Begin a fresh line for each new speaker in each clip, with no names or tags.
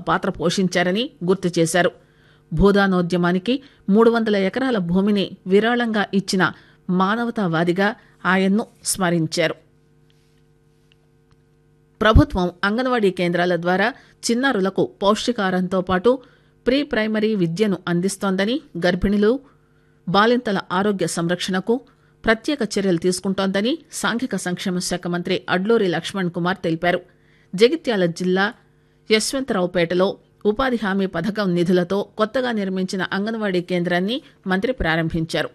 పాత్ర పోషించారని గుర్తు చేశారు భూదానోద్యమానికి మూడు వందల ఎకరాల భూమిని విరాళంగా ఇచ్చిన మానవతావాదిగా ఆయన్ను స్మరించారు ప్రభుత్వం అంగన్వాడీ కేంద్రాల ద్వారా చిన్నారులకు పౌష్టికాహారంతో పాటు ప్రీ ప్రైమరీ విద్యను అందిస్తోందని గర్భిణులు బాలింతల ఆరోగ్య సంరక్షణకు ప్రత్యేక చర్యలు తీసుకుంటోందని సాంఘిక సంక్షేమ శాఖ మంత్రి అడ్లూరి లక్ష్మణ్ కుమార్ తెలిపారు జగిత్యాల జిల్లా యశ్వంతరావుపేటలో ఉపాధి హామీ పథకం నిధులతో కొత్తగా నిర్మించిన అంగన్వాడీ కేంద్రాన్ని మంత్రి ప్రారంభించారు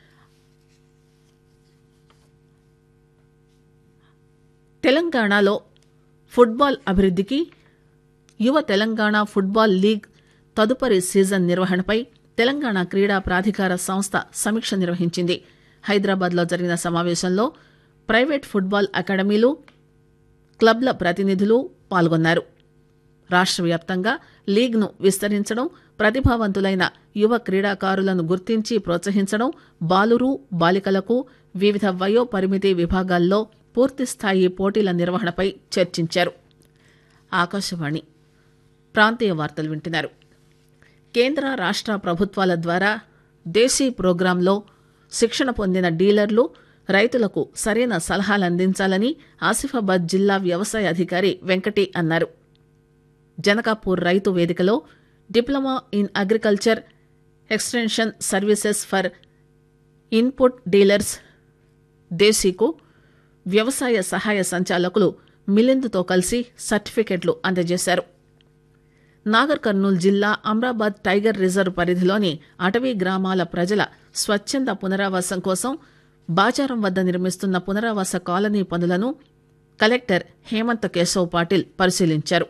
తెలంగాణలో ఫుట్బాల్ అభివృద్ధికి యువ తెలంగాణ ఫుట్బాల్ లీగ్ తదుపరి సీజన్ నిర్వహణపై తెలంగాణ క్రీడా ప్రాధికార సంస్థ సమీక్ష నిర్వహించింది హైదరాబాద్లో జరిగిన సమావేశంలో ప్రైవేట్ ఫుట్బాల్ అకాడమీలు క్లబ్ల ప్రతినిధులు పాల్గొన్నారు రాష్ట్ర వ్యాప్తంగా లీగ్ను విస్తరించడం ప్రతిభావంతులైన యువ క్రీడాకారులను గుర్తించి ప్రోత్సహించడం బాలురు బాలికలకు వివిధ వయో పరిమితి విభాగాల్లో పూర్తిస్థాయి పోటీల నిర్వహణపై చర్చించారు ఆకాశవాణి ప్రాంతీయ వార్తలు వింటున్నారు కేంద్ర రాష్ట్ర ప్రభుత్వాల ద్వారా దేశీ ప్రోగ్రాంలో శిక్షణ పొందిన డీలర్లు రైతులకు సరైన సలహాలు అందించాలని ఆసిఫాబాద్ జిల్లా వ్యవసాయ అధికారి వెంకటి అన్నారు జనకాపూర్ రైతు వేదికలో diploma in agriculture extension services for input dealers దేశీకు వ్యవసాయ సహాయ సంచాలకులు మిలింద్తో కలిసి సర్టిఫికెట్లు అందజేశారు నాగర్ కర్నూలు జిల్లా అమ్రాబాద్ టైగర్ రిజర్వ్ పరిధిలోని అటవీ గ్రామాల ప్రజల స్వచ్ఛంద పునరావాసం కోసం బాచారం వద్ద నిర్మిస్తున్న పునరావాస కాలనీ పనులను కలెక్టర్ హేమంత్ కేశవ్ పాటిల్ పరిశీలించారు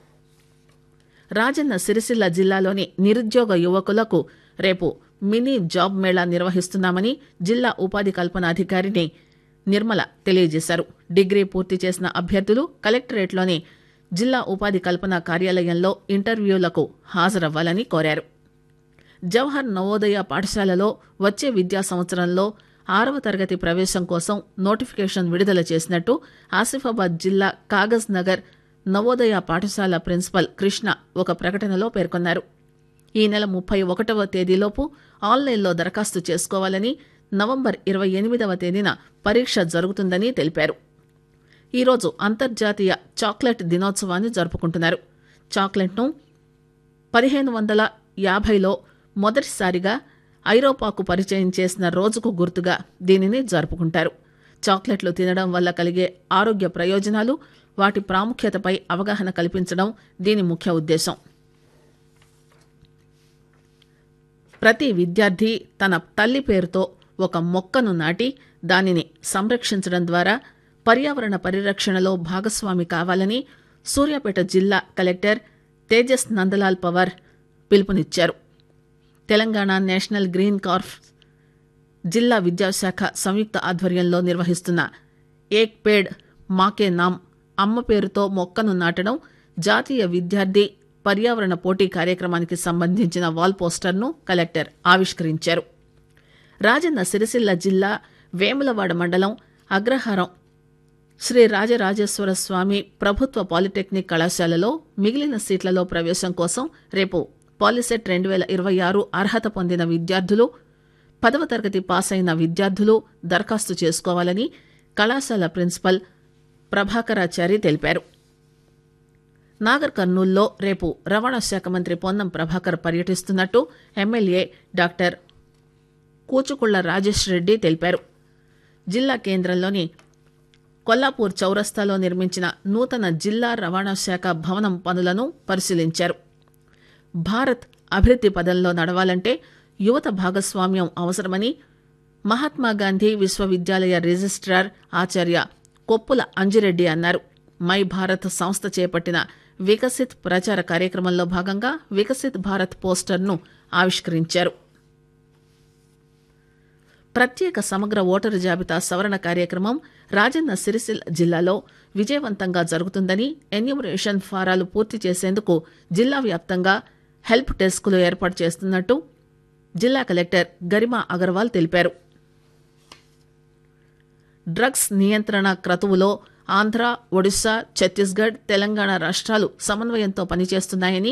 రాజన్న సిరిసిల్ల జిల్లాలోని నిరుద్యోగ యువకులకు రేపు మినీ జాబ్ మేళా నిర్వహిస్తున్నామని జిల్లా ఉపాధి కల్పన అధికారిని నిర్మల తెలియజేశారు డిగ్రీ పూర్తి చేసిన అభ్యర్థులు కలెక్టరేట్లోని జిల్లా ఉపాధి కల్పన కార్యాలయంలో ఇంటర్వ్యూలకు హాజరవ్వాలని కోరారు జవహర్ నవోదయ పాఠశాలలో వచ్చే విద్యా సంవత్సరంలో ఆరవ తరగతి ప్రవేశం కోసం నోటిఫికేషన్ విడుదల చేసినట్టు ఆసిఫాబాద్ జిల్లా కాగజ్ నగర్ నవోదయ పాఠశాల ప్రిన్సిపల్ కృష్ణ ఒక ప్రకటనలో పేర్కొన్నారు ఈ నెల ముప్పై ఒకటవ తేదీలోపు ఆన్లైన్లో దరఖాస్తు చేసుకోవాలని నవంబర్ ఇరవై ఎనిమిదవ తేదీన పరీక్ష జరుగుతుందని తెలిపారు ఈరోజు అంతర్జాతీయ చాక్లెట్ దినోత్సవాన్ని జరుపుకుంటున్నారు చాక్లెట్ను పదిహేను వందల యాభైలో మొదటిసారిగా ఐరోపాకు పరిచయం చేసిన రోజుకు గుర్తుగా దీనిని జరుపుకుంటారు చాక్లెట్లు తినడం వల్ల కలిగే ఆరోగ్య ప్రయోజనాలు వాటి ప్రాముఖ్యతపై అవగాహన కల్పించడం దీని ముఖ్య ఉద్దేశం ప్రతి విద్యార్థి తన తల్లి పేరుతో ఒక మొక్కను నాటి దానిని సంరక్షించడం ద్వారా పర్యావరణ పరిరక్షణలో భాగస్వామి కావాలని సూర్యాపేట జిల్లా కలెక్టర్ తేజస్ నందలాల్ పవార్ పిలుపునిచ్చారు తెలంగాణ నేషనల్ గ్రీన్ కార్ప్ జిల్లా విద్యాశాఖ సంయుక్త ఆధ్వర్యంలో నిర్వహిస్తున్న ఏక్ పేడ్ మాకే నామ్ అమ్మ పేరుతో మొక్కను నాటడం జాతీయ విద్యార్థి పర్యావరణ పోటీ కార్యక్రమానికి సంబంధించిన వాల్ పోస్టర్ను కలెక్టర్ ఆవిష్కరించారు రాజన్న సిరిసిల్ల జిల్లా వేములవాడ మండలం అగ్రహారం శ్రీ రాజరాజేశ్వర స్వామి ప్రభుత్వ పాలిటెక్నిక్ కళాశాలలో మిగిలిన సీట్లలో ప్రవేశం కోసం రేపు పాలిసెట్ రెండు వేల ఇరవై ఆరు అర్హత పొందిన విద్యార్థులు పదవ తరగతి పాస్ అయిన విద్యార్థులు దరఖాస్తు చేసుకోవాలని కళాశాల ప్రిన్సిపల్ ప్రభాకరాచారి తెలిపారు నాగర్ కర్నూల్లో రేపు రవాణా శాఖ మంత్రి పొన్నం ప్రభాకర్ పర్యటిస్తున్నట్టు ఎమ్మెల్యే డాక్టర్ కూచుకుళ్ల రాజేష్ రెడ్డి తెలిపారు జిల్లా కేంద్రంలోని కొల్లాపూర్ చౌరస్తాలో నిర్మించిన నూతన జిల్లా రవాణా శాఖ భవనం పనులను పరిశీలించారు భారత్ అభివృద్ది పదంలో నడవాలంటే యువత భాగస్వామ్యం అవసరమని మహాత్మాగాంధీ విశ్వవిద్యాలయ రిజిస్ట్రార్ ఆచార్య కొప్పుల అంజిరెడ్డి అన్నారు మై భారత్ సంస్థ చేపట్టిన వికసిత్ ప్రచార కార్యక్రమంలో భాగంగా వికసిత్ భారత్ పోస్టర్ను ఆవిష్కరించారు ప్రత్యేక సమగ్ర ఓటరు జాబితా సవరణ కార్యక్రమం రాజన్న సిరిసిల్ల జిల్లాలో విజయవంతంగా జరుగుతుందని ఎన్యూమరేషన్ ఫారాలు పూర్తి చేసేందుకు జిల్లా వ్యాప్తంగా హెల్ప్ డెస్కులు ఏర్పాటు చేస్తున్నట్టు జిల్లా కలెక్టర్ గరిమా అగర్వాల్ తెలిపారు డ్రగ్స్ నియంత్రణ క్రతువులో ఆంధ్ర ఒడిశా ఛత్తీస్గఢ్ తెలంగాణ రాష్ట్రాలు సమన్వయంతో పనిచేస్తున్నాయని